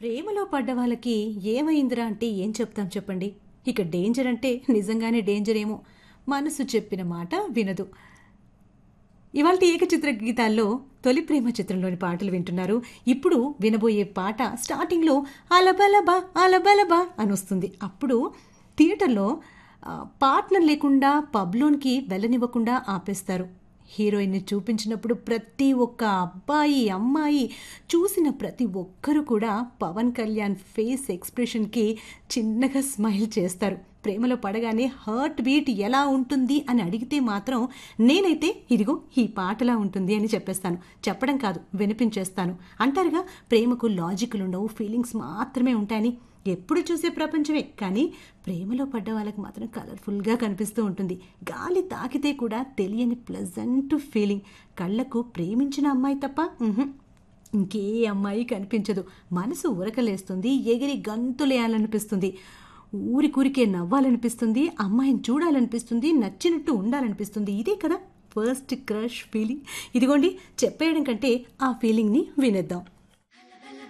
ప్రేమలో పడ్డ వాళ్ళకి ఏమైందిరా అంటే ఏం చెప్తాం చెప్పండి ఇక డేంజర్ అంటే నిజంగానే డేంజర్ ఏమో మనసు చెప్పిన మాట వినదు ఇవాళ ఏకచిత్ర గీతాల్లో తొలి ప్రేమ చిత్రంలోని పాటలు వింటున్నారు ఇప్పుడు వినబోయే పాట స్టార్టింగ్లో అలబలబా అలబలబా అని వస్తుంది అప్పుడు థియేటర్లో ఆ, పార్ట్నర్ లేకుండా పబ్లోనికి వెళ్ళనివ్వకుండా ఆపేస్తారు హీరోయిన్ని చూపించినప్పుడు ప్రతి ఒక్క అబ్బాయి అమ్మాయి చూసిన ప్రతి ఒక్కరు కూడా పవన్ కళ్యాణ్ ఫేస్ ఎక్స్ప్రెషన్కి చిన్నగా స్మైల్ చేస్తారు ప్రేమలో పడగానే హార్ట్ బీట్ ఎలా ఉంటుంది అని అడిగితే మాత్రం నేనైతే ఇదిగో ఈ పాటలా ఉంటుంది అని చెప్పేస్తాను చెప్పడం కాదు వినిపించేస్తాను అంటారుగా ప్రేమకు లాజిక్లు ఉండవు ఫీలింగ్స్ మాత్రమే ఉంటాయని ఎప్పుడు చూసే ప్రపంచమే కానీ ప్రేమలో పడ్డ వాళ్ళకి మాత్రం కలర్ఫుల్గా కనిపిస్తూ ఉంటుంది గాలి తాకితే కూడా తెలియని ప్లెజెంట్ ఫీలింగ్ కళ్ళకు ప్రేమించిన అమ్మాయి తప్ప ఉహుం, ఇంకే అమ్మాయి కనిపించదు మనసు ఉరకలేస్తుంది ఎగిరి గంతులేయాలనిపిస్తుంది ఊరికూరికే నవ్వాలనిపిస్తుంది అమ్మాయిని చూడాలనిపిస్తుంది నచ్చినట్టు ఉండాలనిపిస్తుంది ఇదే కదా ఫస్ట్ క్రష్ ఫీలింగ్ ఇదిగోండి చెప్పేయడం కంటే ఆ ఫీలింగ్ని వినేద్దాం